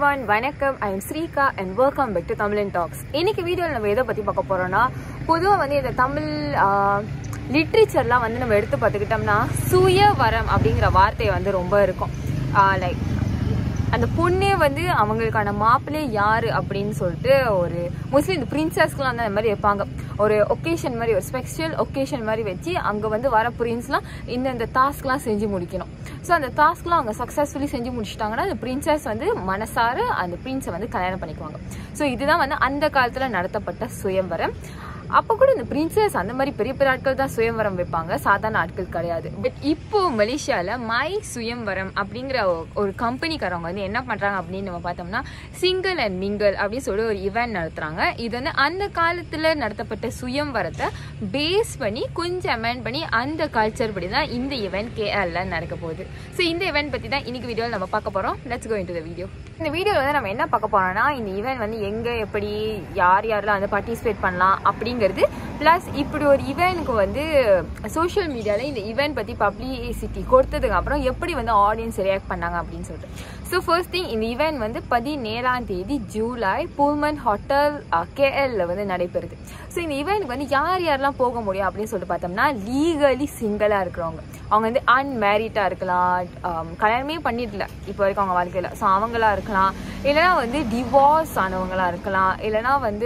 one வணக்கம் I am Srika and welcome back to Tamil talks இன்னைக்கு வீடியோவில் நம்ம எதை பற்றி பார்க்க போறோம்னா பொதுவாக வந்து இந்த தமிழ் லிட்ரேச்சர்லாம் வந்து நம்ம எடுத்து பார்த்துக்கிட்டோம்னா சுயவரம் அப்படிங்கிற வார்த்தை வந்து ரொம்ப இருக்கும் லைக் அந்த பொண்ணே வந்து அவங்களுக்கான மாப்பிள்ளை யாரு அப்படின்னு சொல்லிட்டு ஒரு மோஸ்ட்லி இந்த பிரின்சஸ்க்குலாம் வந்து அந்த மாதிரி வைப்பாங்க ஒரு ஒகேஷன் மாதிரி ஒரு ஸ்பெஷல் ஒகேஷன் மாதிரி வச்சு அங்கே வந்து வர பிரின்ஸ்லாம் இந்த இந்த டாஸ்க்லாம் செஞ்சு முடிக்கணும் ஸோ அந்த டாஸ்க்லாம் அவங்க சக்ஸஸ்ஃபுல்லி செஞ்சு முடிச்சிட்டாங்கன்னா அந்த பிரின்சஸ் வந்து மனசார அந்த பிரின்ஸை வந்து கல்யாணம் பண்ணிக்குவாங்க ஸோ இதுதான் வந்து அந்த காலத்தில் நடத்தப்பட்ட சுயம்பரம் அப்போ கூட இந்த பிரின்சஸ் அந்த மாதிரி பெரிய பெரிய ஆட்கள் தான் சுயம்பரம் வைப்பாங்க சாதாரண ஆட்கள் கிடையாது பட் இப்போ மலேசியாவில் மை சுயம்பரம் அப்படிங்கிற ஒரு கம்பெனிக்காரவங்க வந்து என்ன பண்ணுறாங்க அப்படின்னு நம்ம பார்த்தோம்னா சிங்கிள் அண்ட் மிங்கிள் அப்படின்னு சொல்லி ஒரு இவெண்ட் நடத்துகிறாங்க இது வந்து அந்த காலத்தில் நடத்தப்பட்ட சுயம்பரத்தை பேஸ் பண்ணி கொஞ்சம் அமெண்ட் பண்ணி அந்த கல்ச்சர் படி தான் இந்த இவெண்ட் கேஎல்ல நடக்க போகுது ஸோ இந்த இவெண்ட் பற்றி தான் இன்னைக்கு வீடியோவில் நம்ம பார்க்க போகிறோம் let's go into the video இந்த வீடியோவில் வந்து நம்ம என்ன பார்க்க போறோம்னா இந்த ஈவெண்ட் வந்து எங்கே எப்படி யார் யாரெல்லாம் வந்து பார்ட்டிசிபேட் பண்ணலாம் அப்படிங்கிறது ப்ளஸ் இப்படி ஒரு ஈவெண்ட்க்கு வந்து சோஷியல் மீடியாவில் இந்த ஈவெண்ட் பற்றி பப்ளிசிட்டி கொடுத்ததுக்கு அப்புறம் எப்படி வந்து ஆடியன்ஸ் ரியாக்ட் பண்ணாங்க அப்படின்னு சொல்லிட்டு ஸோ ஃபர்ஸ்ட் திங் இந்த ஈவெண்ட் வந்து பதினேழாம் தேதி ஜூலை புல்மன் ஹோட்டல் கேஎல்ல வந்து நடைபெறுது ஸோ இந்த ஈவெண்ட்க்கு வந்து யார் யாரெல்லாம் போக முடியும் அப்படின்னு சொல்லிட்டு பார்த்தோம்னா லீகலி சிங்கிளாக இருக்கிறவங்க அவங்க வந்து அன்மேரிட்டாக இருக்கலாம் கல்யாணமே பண்ணிடல இப்போ வரைக்கும் அவங்க வாழ்க்கையில் ஸோ அவங்களா இருக்கலாம் இல்லைனா வந்து டிவோர்ஸ் ஆனவங்களா இருக்கலாம் இல்லைனா வந்து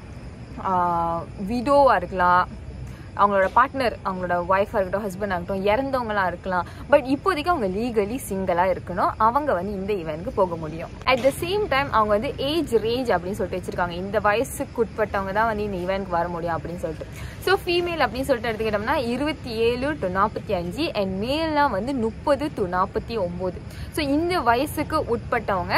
விடோவாக இருக்கலாம் அவங்களோட பார்ட்னர் அவங்களோட ஒய்ஃபாக இருக்கட்டும் ஹஸ்பண்டாக இருக்கட்டும் இறந்தவங்களாம் இருக்கலாம் பட் இப்போதைக்கு அவங்க லீகலி சிங்கிளாக இருக்கணும் அவங்க வந்து இந்த ஈவெண்ட்க்கு போக முடியும் அட் த சேம் டைம் அவங்க வந்து ஏஜ் ரேஞ்ச் அப்படின்னு சொல்லிட்டு வச்சிருக்காங்க இந்த வயசுக்கு உட்பட்டவங்க தான் வந்து இந்த ஈவெண்ட்க்கு வர முடியும் அப்படின்னு சொல்லிட்டு ஸோ ஃபீமேல் அப்படின்னு சொல்லிட்டு எடுத்துக்கிட்டோம்னா இருபத்தி ஏழு டு நாற்பத்தி அஞ்சு அண்ட் மேல்லாம் வந்து முப்பது டு நாற்பத்தி ஒம்பது ஸோ இந்த வயசுக்கு உட்பட்டவங்க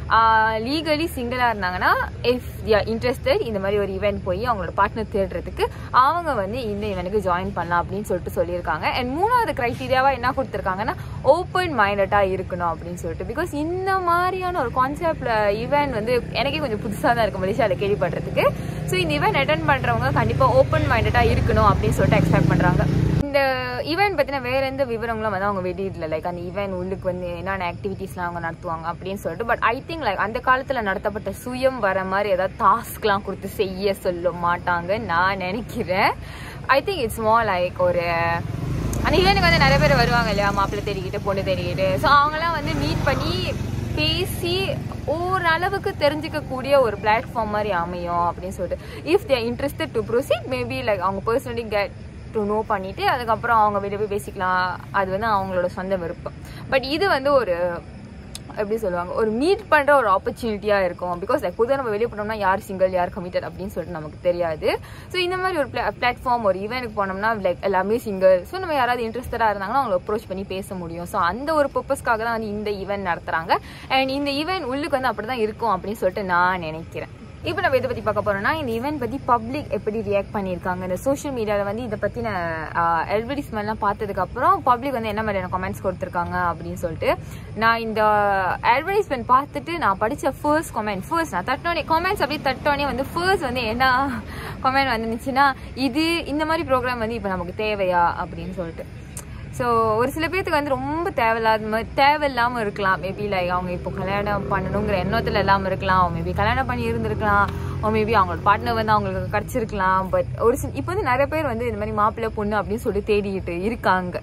லீகலி சிங்கிளாக இருந்தாங்கன்னா இஃப் ஆர் இன்ட்ரெஸ்டட் இந்த மாதிரி ஒரு ஈவெண்ட் போய் அவங்களோட பார்ட்னர் தேடுறதுக்கு அவங்க வந்து இந்த ஈவெண்ட்டுக்கு ஜாயின் பண்ணலாம் அப்படின்னு சொல்லிட்டு சொல்லியிருக்காங்க அண்ட் மூணாவது க்ரைட்டீரியாவாக என்ன கொடுத்துருக்காங்கன்னா ஓப்பன் மைண்டடாக இருக்கணும் அப்படின்னு சொல்லிட்டு பிகாஸ் இந்த மாதிரியான ஒரு கான்செப்டில் ஈவெண்ட் வந்து எனக்கே கொஞ்சம் புதுசாக தான் இருக்கு மலேசியாவில் கேள்விப்படுறதுக்கு ஸோ இந்த ஈவெண்ட் அட்டன் பண்ணுறவங்க கண்டிப்பாக ஓப்பன் மைண்டடாக இருக்கணும் அப்படின்னு சொல்லிட்டு எக்ஸ்பெக்ட் பண்ணுறாங்க இந்த ஈவெண்ட் பற்றின வேற எந்த விவரங்களும் வந்து அவங்க வெளியிடல லைக் அந்த ஈவெண்ட் உள்ளுக்கு வந்து என்னென்ன ஆக்டிவிட்டீஸ்லாம் அவங்க நடத்துவாங்க அப்படின்னு சொல்லிட்டு பட் ஐ திங்க் லைக் அந்த காலத்தில் நடத்தப்பட்ட சுயம் வர மாதிரி ஏதாவது டாஸ்க்லாம் கொடுத்து செய்ய சொல்ல மாட்டாங்க நான் நினைக்கிறேன் I think it's more like ஒரு அந்த ஈவெண்ட்டுக்கு வந்து நிறைய பேர் வருவாங்க இல்லையா மாப்பிள்ளை தேடிக்கிட்டு பொண்ணு தேடிக்கிட்டு ஸோ அவங்களாம் வந்து மீட் பண்ணி பேசி ஓரளவுக்கு தெரிஞ்சுக்கக்கூடிய ஒரு பிளாட்ஃபார்ம் மாதிரி அமையும் அப்படின்னு சொல்லிட்டு if there interested to proceed maybe like அவங்க பர்சனலி கெட் டு நோ பண்ணிவிட்டு அதுக்கப்புறம் அவங்க வெளியே போய் பேசிக்கலாம் அது வந்து அவங்களோட சொந்த விருப்பம் பட் இது வந்து ஒரு எப்படி சொல்லுவாங்க ஒரு மீட் பண்ணுற ஒரு ஆப்பர்ச்சுனிட்டியாக இருக்கும் பிகாஸ் லைக் புதுவாக நம்ம வெளியே போனோம்னா யார் சிங்கிள் யார் கமிட்டட் அப்படின்னு சொல்லிட்டு நமக்கு தெரியாது ஸோ இந்த மாதிரி ஒரு பிளா பிளாட்ஃபார்ம் ஒரு ஈவெண்ட்டுக்கு போனோம்னா லைக் எல்லாமே சிங்கிள் ஸோ நம்ம யாராவது இன்ட்ரெஸ்டடாக இருந்தாங்கன்னா அவங்களை அப்ரோச் பண்ணி பேச முடியும் ஸோ அந்த ஒரு பர்பஸ்க்காக தான் வந்து இந்த ஈவெண்ட் நடத்துகிறாங்க அண்ட் இந்த ஈவெண்ட் உள்ளுக்கு வந்து அப்படி தான் இருக்கும் அப்படின்னு சொல்லிட்டு நான் நினைக்கிறேன் இப்போ நம்ம இதை பற்றி பார்க்க போகிறோம்னா இந்த ஈவெண்ட் பற்றி பப்ளிக் எப்படி ரியாக்ட் பண்ணியிருக்காங்க இந்த சோஷியல் மீடியாவில் வந்து இதை பற்றின அட்வர்டைஸ்மெண்ட்லாம் பார்த்ததுக்கப்புறம் பப்ளிக் வந்து என்ன மாதிரியான கமெண்ட்ஸ் கொடுத்துருக்காங்க அப்படின்னு சொல்லிட்டு நான் இந்த அட்வர்டைஸ்மெண்ட் பார்த்துட்டு நான் படித்த ஃபர்ஸ்ட் கமெண்ட் ஃபர்ஸ்ட் நான் தட்டோனே கமெண்ட்ஸ் அப்படியே தட்டோனே வந்து ஃபர்ஸ்ட் வந்து என்ன கமெண்ட் வந்துருந்துச்சுன்னா இது இந்த மாதிரி ப்ரோக்ராம் வந்து இப்போ நமக்கு தேவையா அப்படின்னு சொல்லிட்டு ஸோ ஒரு சில பேர்த்துக்கு வந்து ரொம்ப தேவையில்லாத மாதிரி தேவையில்லாமல் இருக்கலாம் மேபி லைக் அவங்க இப்போ கல்யாணம் பண்ணணுங்கிற எண்ணத்தில் இல்லாமல் இருக்கலாம் மேபி கல்யாணம் பண்ணி இருந்திருக்கலாம் மேபி அவங்களோட பார்ட்னர் வந்து அவங்களுக்கு கிடச்சிருக்கலாம் பட் ஒரு சில இப்போ வந்து நிறைய பேர் வந்து இந்த மாதிரி மாப்பிள்ளை பொண்ணு அப்படின்னு சொல்லி தேடிக்கிட்டு இருக்காங்க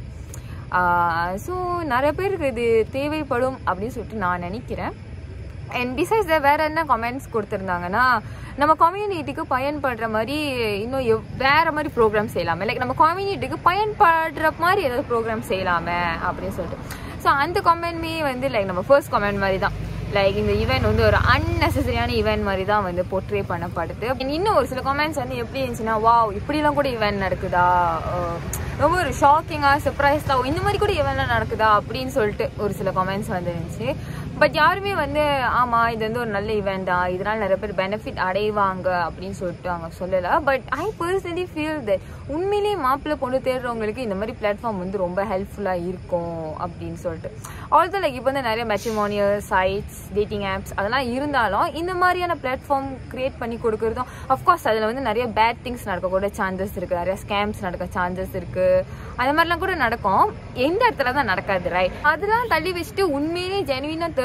ஸோ நிறைய பேருக்கு இது தேவைப்படும் அப்படின்னு சொல்லிட்டு நான் நினைக்கிறேன் அண்ட் பிசைட்ஸ் வேற என்ன கமெண்ட்ஸ் கொடுத்துருந்தாங்கன்னா நம்ம கம்யூனிட்டிக்கு பயன்படுற மாதிரி இன்னும் எவ் வேற மாதிரி ப்ரோக்ராம் செய்யலாமே லைக் நம்ம கம்யூனிட்டிக்கு பயன்படுற மாதிரி ஏதாவது ப்ரோக்ராம் செய்யலாமே அப்படின்னு சொல்லிட்டு ஸோ அந்த கமெண்ட்மே வந்து லைக் நம்ம ஃபர்ஸ்ட் கமெண்ட் மாதிரி தான் லைக் இந்த ஈவெண்ட் வந்து ஒரு அன்னெசரியான ஈவெண்ட் மாதிரி தான் வந்து போர்ட்ரே பண்ணப்படுது இன்னும் ஒரு சில கமெண்ட்ஸ் வந்து எப்படி இருந்துச்சுன்னா வா இப்படிலாம் கூட ஈவெண்ட் நடக்குதா ரொம்ப ஒரு ஷாக்கிங்காக சர்ப்ரைஸ்டாக இந்த மாதிரி கூட ஈவெண்ட்லாம் நடக்குதா அப்படின்னு சொல்லிட்டு ஒரு சில கமெண்ட்ஸ் வந்து இருந்துச்சு பட் யாருமே வந்து ஆமாம் இது வந்து ஒரு நல்ல ஈவெண்ட் தான் இதனால் நிறைய பேர் பெனிஃபிட் அடைவாங்க அப்படின்னு சொல்லிட்டு அவங்க சொல்லலை but I personally feel that உண்மையிலேயே மாப்பிள்ளை பொண்ணு தேடுறவங்களுக்கு இந்த மாதிரி பிளாட்ஃபார்ம் வந்து ரொம்ப ஹெல்ப்ஃபுல்லாக இருக்கும் அப்படின்னு சொல்லிட்டு ஆல்சோ லைக் இப்போ வந்து நிறைய மெட்ரிமோனியல் சைட்ஸ் டேட்டிங் ஆப்ஸ் அதெல்லாம் இருந்தாலும் இந்த மாதிரியான பிளாட்ஃபார்ம் கிரியேட் பண்ணி கொடுக்குறதும் அஃப்கோர்ஸ் அதில் வந்து நிறைய பேட் திங்ஸ் நடக்கக்கூட சான்சஸ் இருக்குது நிறைய ஸ்கேம்ஸ் நடக்க சான்சஸ் இருக்குது அந்த மாதிரிலாம் கூட நடக்கும் எந்த இடத்துல தான் நடக்காது ரைட் அதெல்லாம் தள்ளி வச்சுட்டு உண்மையிலேயே ஜெனுவினாக தேர்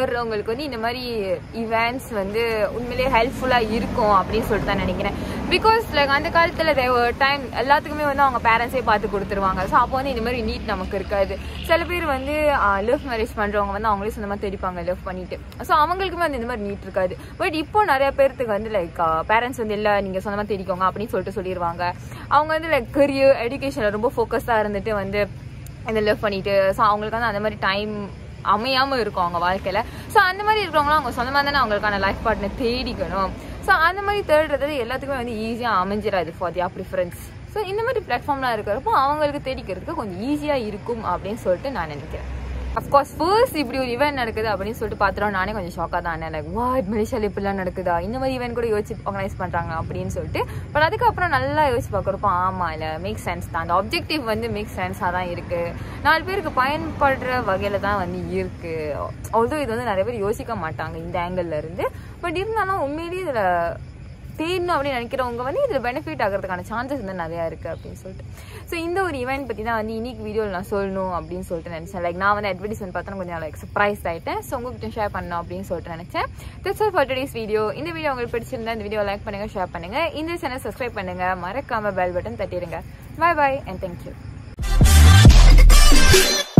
ஆசைப்படுறவங்களுக்கு வந்து இந்த மாதிரி இவெண்ட்ஸ் வந்து உண்மையிலேயே ஹெல்ப்ஃபுல்லாக இருக்கும் அப்படின்னு சொல்லிட்டு தான் நினைக்கிறேன் பிகாஸ் லைக் அந்த காலத்தில் டைம் எல்லாத்துக்குமே வந்து அவங்க பேரண்ட்ஸே பார்த்து கொடுத்துருவாங்க ஸோ அப்போ வந்து இந்த மாதிரி நீட் நமக்கு இருக்காது சில பேர் வந்து லவ் மேரேஜ் பண்ணுறவங்க வந்து அவங்களே சொந்தமாக தெரிப்பாங்க லவ் பண்ணிட்டு ஸோ அவங்களுக்குமே வந்து இந்த மாதிரி நீட் இருக்காது பட் இப்போ நிறைய பேர்த்துக்கு வந்து லைக் பேரண்ட்ஸ் வந்து இல்லை நீங்கள் சொந்தமாக தெரிவிக்கோங்க அப்படின்னு சொல்லிட்டு சொல்லிடுவாங்க அவங்க வந்து லைக் கரியர் எஜுகேஷனில் ரொம்ப ஃபோக்கஸ்டாக இருந்துட்டு வந்து இந்த லவ் பண்ணிட்டு ஸோ அவங்களுக்கு வந்து அந்த மாதிரி டைம் அமையாம இருக்கும் அவங்க வாழ்க்கையில ஸோ அந்த மாதிரி இருக்கிறவங்களும் அவங்க சொந்தமாக தானே அவங்களுக்கான லைஃப் பார்ட்னர் தேடிக்கணும் ஸோ அந்த மாதிரி தேடுறது எல்லாத்துக்குமே வந்து ஈஸியாக அமைஞ்சிடாது ஃபார் தியா ப்ரிஃபரன்ஸ் ஸோ இந்த மாதிரி பிளாட்ஃபார்ம்லாம் இருக்கிறப்போ அவங்களுக்கு தேடிக்கிறதுக்கு கொஞ்சம் ஈஸியாக இருக்கும் அப்படின்னு சொல்லிட்டு நான் நினைக்கிறேன் அஃப்கோர்ஸ் ஃபர்ஸ்ட் இப்படி ஒரு ஈவெண்ட் நடக்குது அப்படின்னு சொல்லிட்டு பார்த்துட்டோம் நானே கொஞ்சம் ஷாக்காக தான் லைக் வாட் மலேசியாவில் இப்படிலாம் நடக்குதா இந்த மாதிரி ஈவெண்ட் கூட யோசிச்சு ஆர்கனைஸ் பண்ணுறாங்க அப்படின்னு சொல்லிட்டு பட் அதுக்கப்புறம் நல்லா யோசிச்சு பார்க்குறப்போ ஆமாம் இல்லை மேக் சென்ஸ் தான் அந்த ஆப்ஜெக்டிவ் வந்து மேக் சென்ஸாக தான் இருக்குது நாலு பேருக்கு பயன்படுற வகையில் தான் வந்து இருக்குது although இது வந்து நிறைய பேர் யோசிக்க மாட்டாங்க இந்த ஆங்கிள் இருந்து பட் இருந்தாலும் உண்மையிலேயே இதில் தேடணும் அப்படின்னு நினைக்கிறவங்க வந்து இதில் பெனிஃபிட் ஆகிறதுக்கான சான்சஸ் வந்து நிறையா இருக்குது அப்படின்னு சொல்லிட்டு ஸோ இந்த ஒரு ஈவெண்ட் பற்றி தான் வந்து இன்னைக்கு வீடியோவில் நான் சொல்லணும் அப்படின்னு சொல்லிட்டு நினச்சேன் லைக் நான் வந்து அட்வர்டைஸ்மெண்ட் பார்த்தா கொஞ்சம் லைக் சர்ப்ரைஸ் ஆகிட்டேன் ஸோ உங்ககிட்ட ஷேர் பண்ணணும் அப்படின்னு சொல்லிட்டு நினச்சேன் that's all for today's video இந்த வீடியோ உங்களுக்கு பிடிச்சிருந்தா இந்த வீடியோ லைக் பண்ணுங்கள் ஷேர் பண்ணுங்கள் இந்த சேனல் சப்ஸ்கிரைப் பண்ணுங்கள் மறக்காமல் பெல் பட்டன் தட்டிடுங்க பை பாய் அண்ட் தேங்க்யூ